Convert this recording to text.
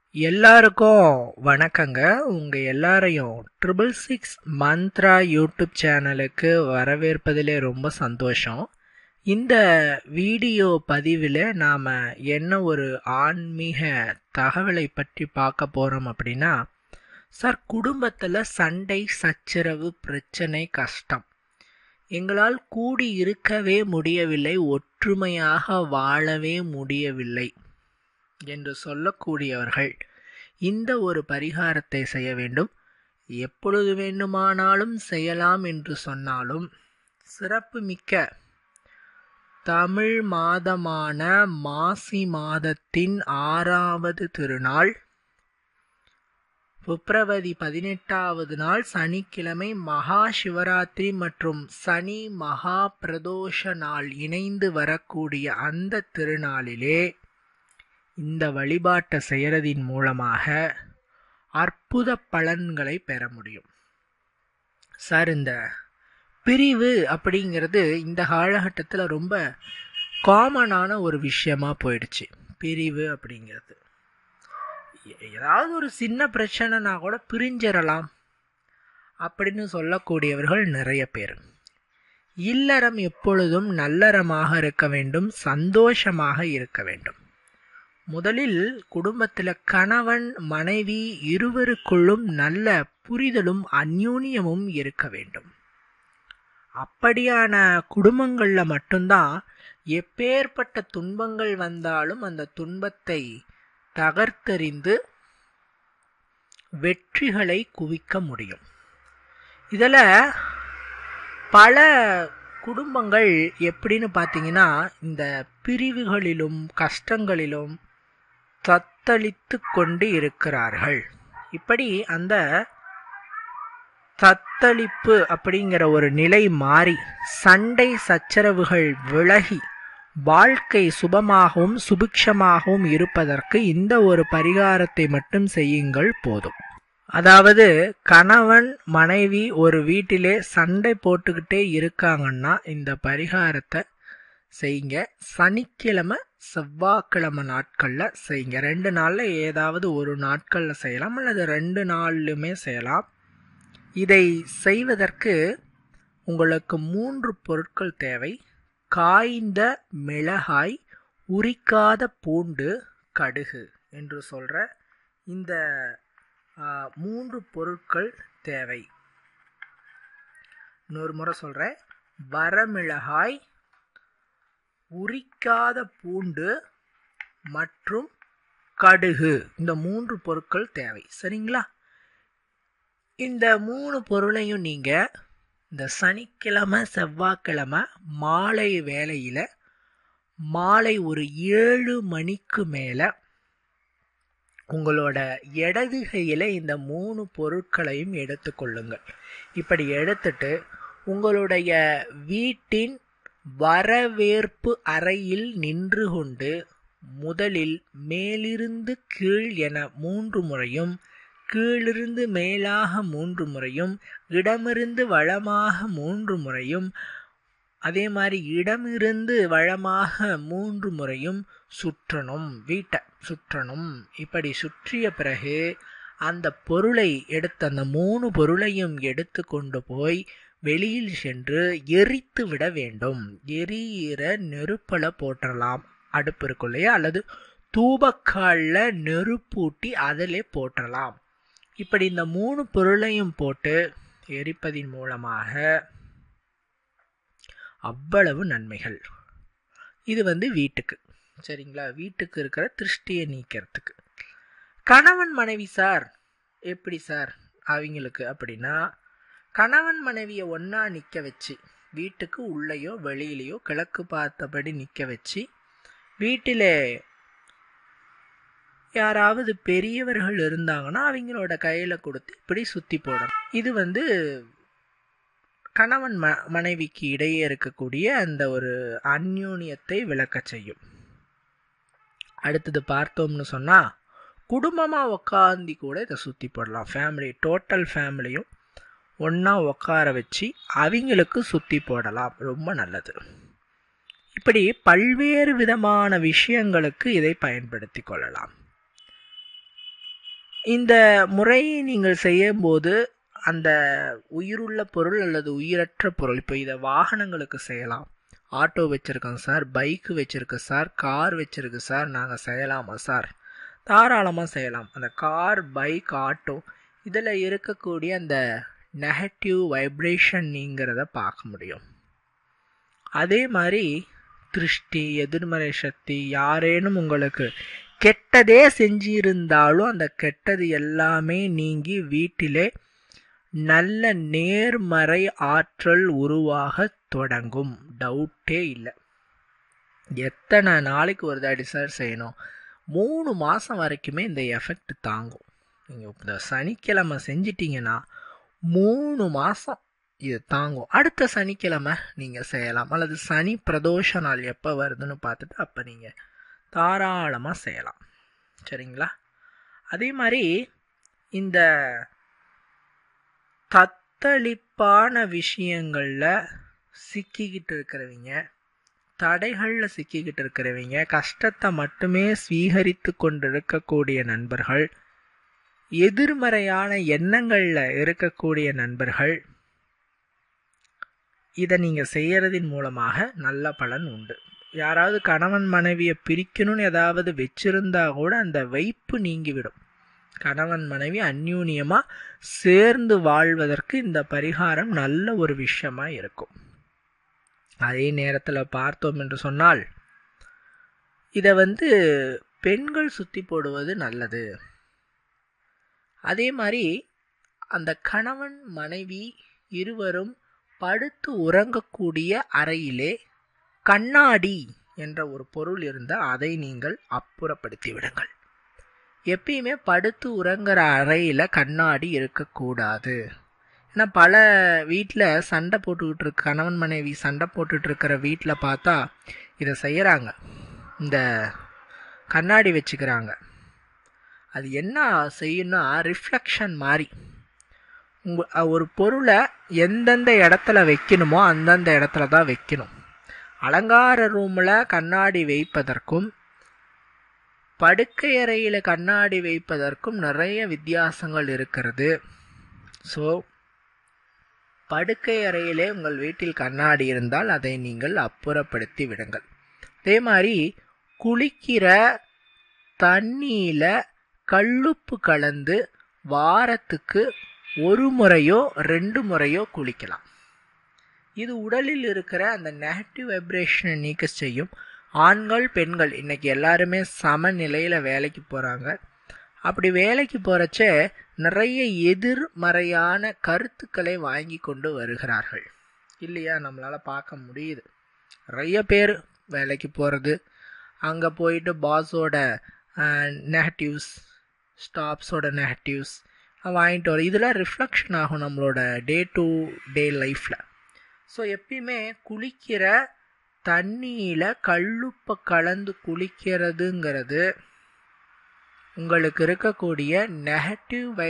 எல்லாருக்கும் வணக்கங்க உங்கள் எல்லாரையும் ட்ரிபிள் சிக்ஸ் மந்த்ரா யூடியூப் சேனலுக்கு வரவேற்பதிலே ரொம்ப சந்தோஷம் இந்த வீடியோ பதிவில் நாம் என்ன ஒரு ஆன்மீக தகவலை பற்றி பார்க்க போகிறோம் அப்படின்னா சார் குடும்பத்தில் சண்டை சச்சரவு பிரச்சனை கஷ்டம் எங்களால் கூடி இருக்கவே முடியவில்லை ஒற்றுமையாக வாழவே முடியவில்லை என்று சொல்லக்கூடியவர்கள் இந்த ஒரு பரிகாரத்தை செய்ய வேண்டும் எப்பொழுது வேண்டுமானாலும் செய்யலாம் என்று சொன்னாலும் சிறப்புமிக்க தமிழ் மாதமான மாசி மாதத்தின் ஆறாவது திருநாள் பிப்ரவரி பதினெட்டாவது நாள் சனிக்கிழமை மகா சிவராத்திரி மற்றும் சனி மகா பிரதோஷ நாள் இணைந்து வரக்கூடிய அந்த திருநாளிலே இந்த வழிபாட்டை செய்கிறதின் மூலமாக அற்புத பலன்களை பெற முடியும் சார் இந்த பிரிவு அப்படிங்கிறது இந்த காலகட்டத்தில் ரொம்ப காமனான ஒரு விஷயமா போயிடுச்சு பிரிவு அப்படிங்கிறது ஏதாவது ஒரு சின்ன பிரச்சனைனா கூட பிரிஞ்சிடலாம் அப்படின்னு சொல்லக்கூடியவர்கள் நிறைய பேர் இல்லறம் எப்பொழுதும் நல்லறமாக இருக்க வேண்டும் சந்தோஷமாக இருக்க வேண்டும் முதலில் குடும்பத்தில் கணவன் மனைவி இருவருக்குள்ளும் நல்ல புரிதலும் அந்யூன்யமும் இருக்க வேண்டும் அப்படியான குடும்பங்களில் மட்டும்தான் எப்பேற்பட்ட துன்பங்கள் வந்தாலும் அந்த துன்பத்தை தகர்த்தறிந்து வெற்றிகளை குவிக்க முடியும் இதில் பல குடும்பங்கள் எப்படின்னு பார்த்தீங்கன்னா இந்த பிரிவுகளிலும் கஷ்டங்களிலும் தத்தளித்து கொண்டு இருக்கிறார்கள் இப்படி அந்த தத்தளிப்பு அப்படிங்கிற ஒரு நிலை மாறி சண்டை சச்சரவுகள் விலகி வாழ்க்கை சுபமாகவும் சுபிக்ஷமாகவும் இருப்பதற்கு இந்த ஒரு பரிகாரத்தை மட்டும் செய்யுங்கள் போதும் அதாவது கணவன் மனைவி ஒரு வீட்டிலே சண்டை போட்டுக்கிட்டே இருக்காங்கன்னா இந்த பரிகாரத்தை செய்யுங்க சனிக்கிழமை செவ்வாய்க்கிழமை நாட்களில் செய்யுங்க ரெண்டு நாளில் ஏதாவது ஒரு நாட்களில் செய்யலாம் அல்லது ரெண்டு நாள்லையுமே செய்யலாம் இதை செய்வதற்கு உங்களுக்கு மூன்று பொருட்கள் தேவை காய்ந்த மிளகாய் உரிக்காத பூண்டு கடுகு என்று சொல்கிற இந்த மூன்று பொருட்கள் தேவை இன்னொரு முறை சொல்கிறேன் வரமிளகாய் உரிக்காத பூண்டு மற்றும் கடுகு இந்த மூன்று பொருட்கள் தேவை சரிங்களா இந்த மூணு பொருளையும் நீங்கள் இந்த சனிக்கிழமை செவ்வாய்க்கிழமை மாலை வேளையில் மாலை ஒரு ஏழு மணிக்கு மேலே உங்களோட இடது கையில் இந்த மூணு பொருட்களையும் எடுத்துக்கொள்ளுங்கள் இப்படி எடுத்துட்டு உங்களுடைய வீட்டின் வரவேற்பு அறையில் நின்று கொண்டு முதலில் மேலிருந்து கீழ் என மூன்று முறையும் கீழிருந்து மேலாக மூன்று முறையும் இடமிருந்து வளமாக மூன்று முறையும் அதே மாதிரி இடமிருந்து வளமாக மூன்று முறையும் சுற்றணும் வீட்டை சுற்றணும் இப்படி சுற்றிய பிறகு அந்த பொருளை எடுத்து அந்த மூணு பொருளையும் எடுத்து கொண்டு போய் வெளியில் சென்று எரித்து விட வேண்டும் எரியிற நெருப்பல போட்டுடலாம் அடுப்பு இருக்கும் இல்லையா அல்லது தூபக்காலில் நெருப்பூட்டி அதிலே போட்டுடலாம் இப்படி இந்த மூணு பொருளையும் போட்டு எரிப்பதின் மூலமாக அவ்வளவு நன்மைகள் இது வந்து வீட்டுக்கு சரிங்களா வீட்டுக்கு இருக்கிற திருஷ்டியை நீக்கிறதுக்கு கணவன் மனைவி சார் எப்படி சார் அவங்களுக்கு அப்படின்னா கணவன் மனைவியை ஒன்றா நிற்க வச்சு வீட்டுக்கு உள்ளேயோ வெளியிலையோ கிழக்கு பார்த்தபடி நிற்க வச்சு வீட்டில் யாராவது பெரியவர்கள் இருந்தாங்கன்னா அவங்களோட கையில் கொடுத்து இப்படி சுற்றி போடணும் இது வந்து கணவன் ம மனைவிக்கு இடையே இருக்கக்கூடிய அந்த ஒரு அந்யூன்யத்தை விளக்க செய்யும் அடுத்தது பார்த்தோம்னு சொன்னால் குடும்பமாக உக்காந்தி கூட இதை சுற்றி போடலாம் ஃபேமிலி டோட்டல் ஃபேமிலியும் ஒன்றா உட்கார வச்சு அவங்களுக்கு சுற்றி போடலாம் ரொம்ப நல்லது இப்படி பல்வேறு விதமான விஷயங்களுக்கு இதை பயன்படுத்தி கொள்ளலாம் இந்த முறையை நீங்கள் செய்யும்போது அந்த உயிருள்ள பொருள் அல்லது உயிரற்ற பொருள் இப்போ இதை வாகனங்களுக்கு செய்யலாம் ஆட்டோ வச்சுருக்கோம் சார் பைக்கு வச்சுருக்கு சார் கார் வச்சுருக்கு சார் நாங்கள் செய்யலாமா சார் தாராளமாக செய்யலாம் அந்த கார் பைக் ஆட்டோ இதில் இருக்கக்கூடிய அந்த நெகட்டிவ் வைப்ரேஷன்ங்கிறத பார்க்க முடியும் அதே மாதிரி திருஷ்டி எதிர்மறை சக்தி யாரேனும் உங்களுக்கு கெட்டதே செஞ்சிருந்தாலும் அந்த கெட்டது எல்லாமே நீங்கி வீட்டிலே நல்ல நேர்மறை ஆற்றல் உருவாக தொடங்கும் டவுட்டே இல்லை எத்தனை நாளைக்கு ஒரு தாடி சார் செய்யணும் மூணு மாதம் வரைக்குமே இந்த எஃபெக்ட் தாங்கும் நீங்கள் இந்த சனிக்கிழமை செஞ்சிட்டிங்கன்னா மூணு மாதம் இது தாங்கும் அடுத்த சனிக்கிழமை நீங்கள் செய்யலாம் அல்லது சனி பிரதோஷ நாள் எப்போ வருதுன்னு பார்த்துட்டு அப்போ நீங்கள் தாராளமாக செய்யலாம் சரிங்களா அதே மாதிரி இந்த தத்தளிப்பான விஷயங்களில் சிக்கிக்கிட்டு இருக்கிறவங்க தடைகளில் சிக்கிக்கிட்டு இருக்கிறவங்க கஷ்டத்தை மட்டுமே ஸ்வீகரித்து கொண்டு இருக்கக்கூடிய நண்பர்கள் எதிர்மறையான எண்ணங்களில் இருக்கக்கூடிய நண்பர்கள் இதை நீங்கள் செய்யறதின் மூலமாக நல்ல பலன் உண்டு யாராவது கணவன் மனைவியை பிரிக்கணும்னு ஏதாவது வச்சிருந்தா கூட அந்த வைப்பு நீங்கிவிடும் கணவன் மனைவி அந்யூன்யமாக சேர்ந்து வாழ்வதற்கு இந்த பரிகாரம் நல்ல ஒரு விஷயமா இருக்கும் அதே நேரத்தில் பார்த்தோம் என்று சொன்னால் இதை வந்து பெண்கள் சுத்தி போடுவது நல்லது அதே மாதிரி அந்த கணவன் மனைவி இருவரும் படுத்து உறங்கக்கூடிய அறையிலே கண்ணாடி என்ற ஒரு பொருள் இருந்தால் அதை நீங்கள் அப்புறப்படுத்தி விடுங்கள் எப்பயுமே படுத்து உறங்குற அறையில் கண்ணாடி இருக்கக்கூடாது ஏன்னா பல வீட்டில் சண்டை போட்டுக்கிட்டு இருக்க கணவன் மனைவி சண்டை போட்டுட்டு இருக்கிற வீட்டில் பார்த்தா இதை செய்கிறாங்க இந்த கண்ணாடி வச்சுக்கிறாங்க அது என்ன செய்யணும்னா ரிஃப்ளெக்ஷன் மாதிரி உங்க ஒரு பொருளை எந்தெந்த இடத்துல வைக்கணுமோ அந்தந்த இடத்துல தான் வைக்கணும் அலங்கார ரூமில் கண்ணாடி வைப்பதற்கும் படுக்கை அறையில் கண்ணாடி வைப்பதற்கும் நிறைய வித்தியாசங்கள் இருக்கிறது ஸோ படுக்கை அறையிலே உங்கள் வீட்டில் கண்ணாடி இருந்தால் அதை நீங்கள் அப்புறப்படுத்தி விடுங்கள் அதே மாதிரி குளிக்கிற தண்ணியில் கல்லுப்பு கலந்து வாரத்துக்கு ஒரு முறையோ ரெண்டு முறையோ குளிக்கலாம் இது உடலில் இருக்கிற அந்த நெகட்டிவ் வைப்ரேஷனை நீக்க செய்யும் ஆண்கள் பெண்கள் இன்னைக்கு எல்லாருமே சமநிலையில் வேலைக்கு போகிறாங்க அப்படி வேலைக்கு போகிறச்ச நிறைய எதிர்மறையான கருத்துக்களை வாங்கி கொண்டு வருகிறார்கள் இல்லையா நம்மளால் பார்க்க முடியுது நிறைய பேர் வேலைக்கு போகிறது அங்கே போயிட்டு பாஸோட நெகட்டிவ்ஸ் ஸ்டாப்ஸோட நெகட்டிவ்ஸ் வாங்கிட்டு வரும் இதெல்லாம் ரிஃப்ளெக்ஷன் ஆகும் நம்மளோட டே டு டே லைஃப்பில் ஸோ எப்பயுமே குளிக்கிற தண்ணியில் கல்லுப்பை கலந்து குளிக்கிறதுங்கிறது உங்களுக்கு இருக்கக்கூடிய நெகட்டிவ் வை